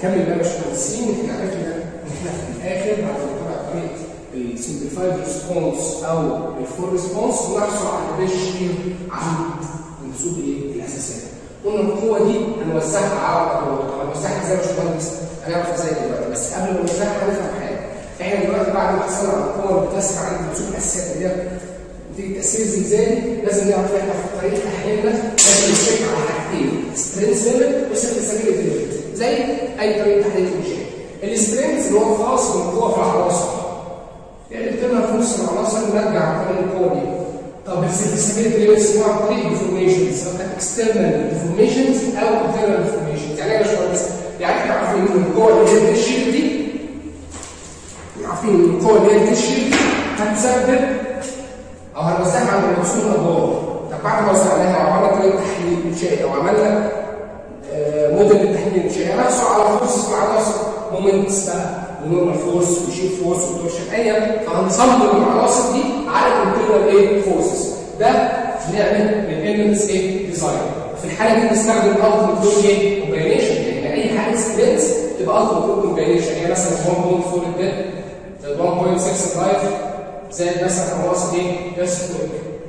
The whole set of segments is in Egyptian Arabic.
نكمل بقى باشمهندسين احنا عرفنا ان احنا في الاخر بعد ما نتابع طريقه السمبليفايد ريسبونس او الفول ريسبونس بنحصل على الريشيو عند منسوب ايه؟ الاساسات. قلنا القوه دي هنوزعها على الخطوات، طب هنوزعها ازاي يا باشمهندس؟ هنعرف ازاي دلوقتي بس قبل ما نوزعها هنفهم حاجه. احنا دلوقتي بعد ما حصلنا على القوه اللي بتسمع عند منسوب الاساسات اللي هي نتيجه تاثير زلزالي لازم نعرف احنا في الطريق احيانا لازم نشيك على حاجتين سترينث ليميت وسيرفيسابيلتي ليميت زي اي طريقه تحليل انشاء. السترينث اللي هو خاص بالقوه في العناصر يعني بتبقى في نص العناصر نرجع عن طريق القوه دي طب السيرفيسابيلتي ليميتس هو عن طريق ديفورميشنز سواء كانت اكسترنال ديفورميشنز او انترنال ديفورميشنز يعني ايه يا باشمهندس؟ يعني احنا عارفين ان القوه اللي هي التشير دي عارفين ان القوه اللي هي التشير دي هتسبب او هنوزعها على المقسوم الادوار طب بعد ما وزعناها وعملنا طريقه تحليل انشائي او عملنا آه موديل للتحليل الانشائي هنحصل على فورس في العناصر مومنتس بقى ونورمال فورس وشير فورس وتورشن ايا فهنصمم العناصر دي على الانترنال ايه فورسز ده بنعمل الاليمنتس ايه ديزاين في الحاله دي بنستخدم التيمت لود ايه كومباينيشن يعني اي حاجه سبليتس تبقى التيمت لود كومباينيشن يعني مثلا 1.4 الدب 1.6 اللايف زائد مثلا عناصر ايه ايرثكويك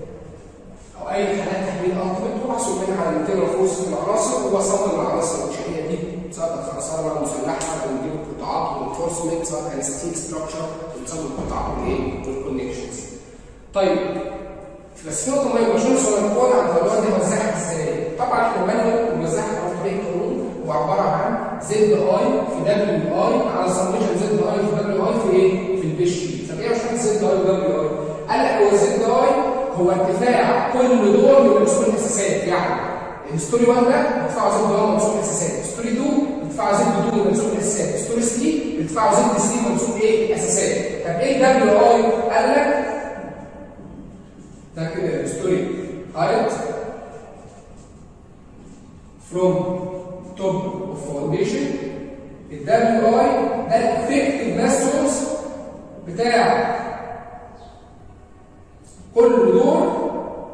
او اي حالات تحليل التيمت وبحصل منها على الانترنال فورس في العناصر وبصمم العناصر الانشائيه دي سواء كانت خرسانه مسلحه او نجيب القطاعات والانفورسمنت سواء كان ستيل ستراكشر بنسمي القطاعات والايه والكونكشنز. طيب بس في نقطه مهمه باشمهندس هو القوه على الدرجات دي بنوزعها ازاي؟ طبعا احنا مانوال بنوزعها عن طريق قانون هو عباره عن زد اي في دبليو اي على سميشن زد اي في دبليو اي في ايه؟ في البيش شيت. طب ايه يا باشمهندس زد اي ودبليو اي؟ قال لك هو زد اي هو ارتفاع كل دور من منسوب الاساسات يعني الستوري 1 ده ارتفاعه زد 1 منسوب الاساسات، ستوري 2 ارتفاع زد 2 منسوب الاساسات، ستوري 3 ارتفاع زد 3 منسوب ايه؟ الاساسات. طب ايه دبليو اي؟ قال لك ده كده الستوري هايت from top of foundation الدبليو اي ده الافكتيف ماس سورس بتاع كل دور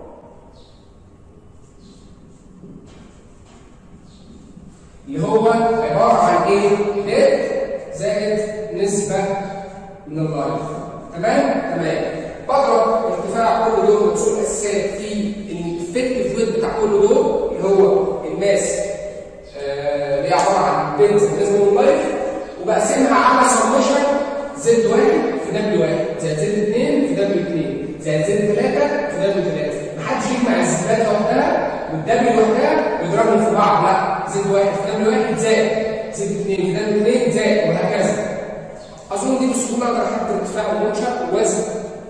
اللي هو عباره عن ايه؟ ديت زائد نسبه من اللايف تمام؟ تمام بضرب ارتفاع كل دور منسوب الاساسات في الافكتيف ويت بتاع كل دور اللي هو الماس آه اللي هي عباره عن بنز بالنسبه لللايف وبقسمها على سمشن زد 1 في دبليو 1 زائد زد 2 في دبليو 2 زائد زد 3 في دبليو 3 محدش يجمع الزدات لوحدها والدبليو لوحدها ويضربهم في بعض لا زد 1 في دبليو 1 زائد زد 2 في دبليو 2 زائد وهكذا اظن دي بسهوله اقدر احط ارتفاع المنشا ووزن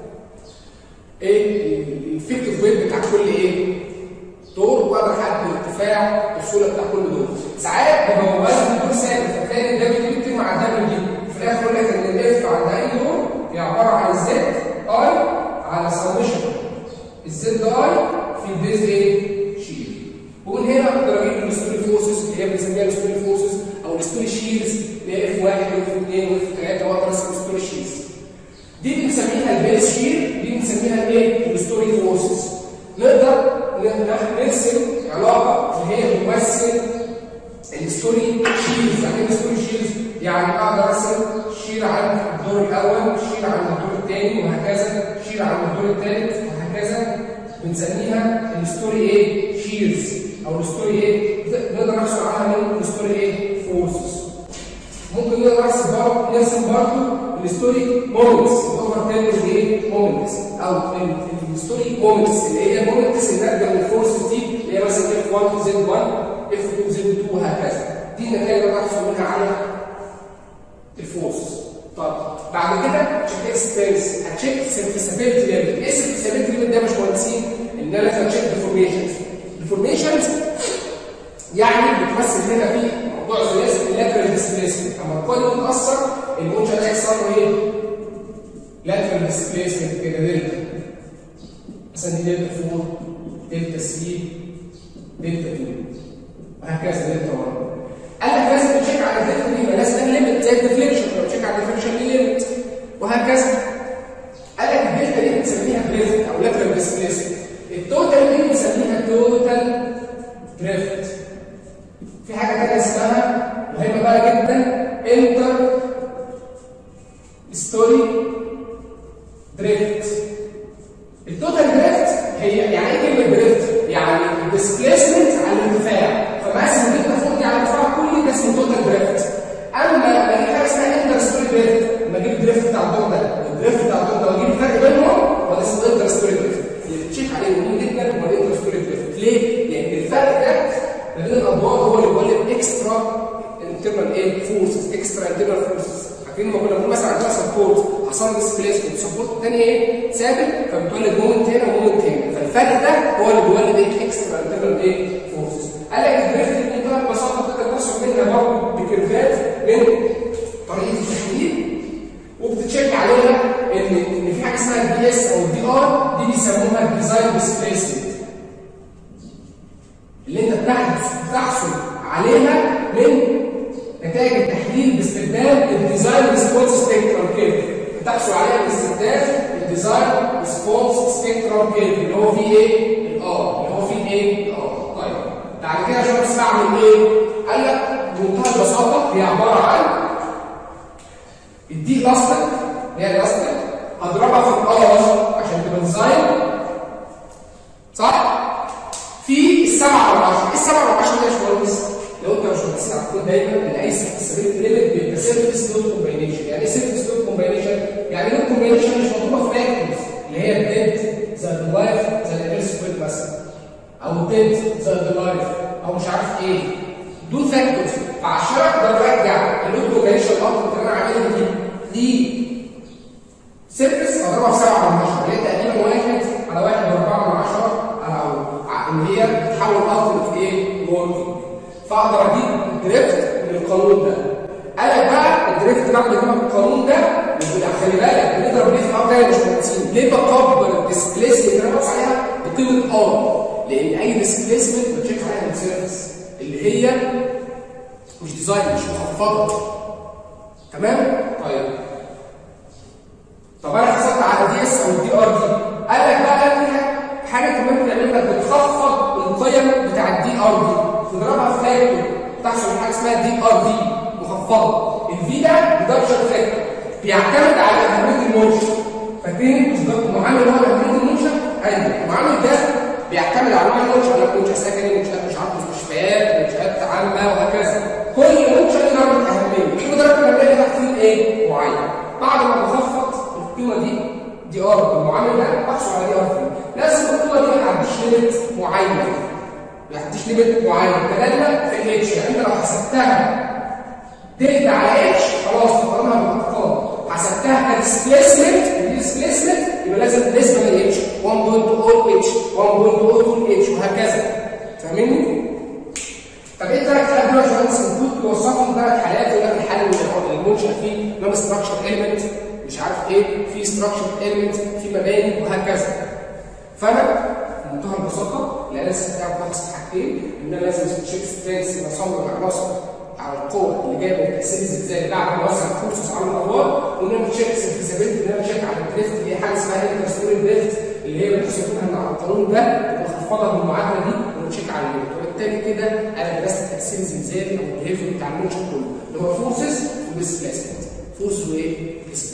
ايه الافكتيف ويت بتاع كل ايه دور واقدر احدد الارتفاع بسهوله بتاع كل دور ساعات بيبقى وزن الدور ثابت فتلاقي الدبليو دي بتجمع الدبليو دي في الاخر يقول لك ان الاف عند اي دور هي عباره عن زد اي على سمشن الزد اي في البيز ايه شير ومن هنا اقدر اجيب الستوري فورسز اللي هي بنسميها الستوري فورسز او الستوري شيرز اللي هي اف 1 واف 2 واف 3 واقدر ارسم الستوري شيرز دي بنسميها البيز شير دي بنسميها الايه الستوري فورسز نقدر نرسم علاقه اللي هي بتمثل الستوري شيرز يعني ايه الستوري شيرز يعني اقدر ارسم شير عند الدور الاول شير عند الدور الثاني وهكذا شير عند الدور الثالث وهكذا بنسميها الستوري ايه شيرز او الستوري ايه نقدر نحصل عليها من الستوري ايه فورسز ممكن نقدر نرسم برضه نرسم برضه الستوري مومنتس اوفر تيرم ايه مومنتس او الستوري مومنتس اللي هي مومنتس الناتجه من الفورسز دي اللي هي مثلا اف 1 زد 1 اف 2 زد 2 وهكذا دي النتائج اللي بحصل منها على الفورس طب بعد كده تشيك اكسبيرينس هتشيك سيرفيسابيلتي ليميت ايه السيرفيسابيلتي ليميت ده يا باشمهندسين ان انا لازم اتشيك ديفورميشنز ديفورميشنز يعني بتمثل هنا في موضوع زي اللاترال ديسبيسمنت اما الكون متاثر المنشا ده يحصل له ايه؟ لاترال ديسبيسمنت كده دلتا مثلا دي دلتا 4 دلتا 3 دلتا 2 وهكذا دلتا 1 قال لك لازم تشيك على الدلتا دي يبقى لازم ده ليميت زي الديفليكشن لو تشيك على الديفليكشن ليه ليميت وهكذا قال لك الدلتا دي بنسميها دريفت او لاترال ديسبيسمنت التوتال دي بنسميها توتال دريفت في حاجه ثانيه اسمها مهمه بقى جدا ستوري دريفت التوتال دريفت هي يعني ايه كلمه دريفت؟ يعني الديسبيسمنت على الارتفاع فمثلا انت فوق دي على الارتفاع كل ده اسمه توتال دريفت اما لما اجيب حاجه اسمها انتر ستوري دريفت لما اجيب الدريفت بتاع الدور ده الدريفت بتاع الدور ده واجيب الفرق بينهم وده اسمه انتر ستوري دريفت اللي بتشيك عليه مهم جدا هو الانتر ستوري دريفت ليه؟ لان الفرق ده ما بين الادوار هو اللي بيولد اكسترا انترنال ايه فورسز اكسترا انترنال فورسز فاكرين لما كنا بنقول مثلا عندنا سبورت حصل ديسبيسمنت سبورت الثاني ايه ثابت فبتولد مومنت هنا ومومنت هنا فالفرق ده هو اللي بيولد ايه اكسترا انترنال ايه فورسز قال لك الدريفت بمنتهى البساطه تقدر ترسم منها برضه بكيرفات من طريقه التحليل وبتتشيك عليها ان ان في حاجه اسمها الدي اس او الدي ار دي بيسموها ديزاين ديسبيسمنت اللي انت بتحدث بتحصل عليها من نتائج التحليل باستخدام الديزاين ريسبونس سبيكترال كيرف بتحصل عليها باستخدام الديزاين ريسبونس سبيكترال كيرف اللي هو فيه ايه؟ الار اللي هو فيه ايه؟ الار طيب بعد كده عشان استعمل ايه؟ قال لك بمنتهى البساطه هي عباره عن الدي الاستيك هي الاستيك هضربها في الار عشان تبقى ديزاين صح؟ في السبعة على 10 السبعة على 10 ده يا باشمهندس لو انت مش مهندسين عارفين دايما ان اي سيرفيس ليميت بيبقى سيرفيس نوت كومباينيشن يعني ايه سيرفيس نوت كومباينيشن؟ يعني نوت كومباينيشن مش مطلوبه في فاكتورز اللي هي الدنت زي اللايف زي الاير سكوير مثلا او الدنت زي اللايف او مش عارف ايه دول فاكتورز فعشان اقدر ارجع النوت كومباينيشن الارض اللي انا عاملها دي دي سيرفيس اضربها في 7 على 10 اللي هي تقريبا 1 على 1 4 من 10 او ان هي بتحول ارض في ايه؟ لوركينج فاقدر اجيب الدريفت من القانون ده قال لك بقى الدريفت بعد ما اجيبها من القانون ده خلي بالك بنضرب ليه في الارض ده مش مهندسين ليه بكبر الديسبيسمنت اللي انا ببص عليها بقيمه ار لان اي ديسبيسمنت بتشيك عليها من سيرفيس اللي هي مش ديزاين مش مخفضه تمام طيب طب انا حسبت على دي اس او الدي ار دي قال لك بقى فيها حاجه كمان بتعملها بتخفض القيم بتاع الدي ار دي تضربها في فاكتور تحصل حاجه اسمها دي ار دي مخفضه الفي ده ريدكشن فاكتور بيعتمد على اهميه المنشا فاكرين المعامل اللي هو اهميه المنشا ايوه المعامل ده بيعتمد على نوع المنشا ولا منشا سكني منشا مش عارف مستشفيات منشات عامه وهكذا كل منشا له درجه اهميه ودرجه الاهميه تحت ايه معين بعد ما بخفض القيمه دي دي ار بالمعامل ده بحصل على دي ار لازم القيمه دي ما تعديش ليميت معين ما يعديش ليميت معين دلاله في الاتش يعني انت لو حسبتها دلتا على اتش خلاص تقارنها بالارقام حسبتها كديسبيسمنت ديسبيسمنت يبقى لازم نسبه من اتش 1.0 اتش 1.02 اتش وهكذا فاهمني؟ طب ايه الثلاث حالات دول يا باشمهندس المفروض توصفهم ثلاث حالات يقول لك الحل المنشا فيه نون ستراكشر اليمنت مش عارف ايه في ستراكشر اليمنت في مباني وهكذا فانا بمنتهى البساطه الاناليسيس بتاعك بحث حاجتين ان انا لازم تشيك سترينث بصمم عناصر على القوه اللي جايه من التاثير الزلزالي بعد ما اوزع فورسز على الادوار وان انا بتشيك سنفيزابيلتي ان انا بتشيك على الدريفت اللي هي حاجه اسمها انترستوري دريفت اللي هي بتحسب منها على القانون ده بخفضها بالمعادله دي ونتشيك على الليمت وبالتالي كده انا درست التاثير الزلزالي او البيهيفير بتاع المنشا كله اللي هو فورسز وديسبيسمنت فورس وايه؟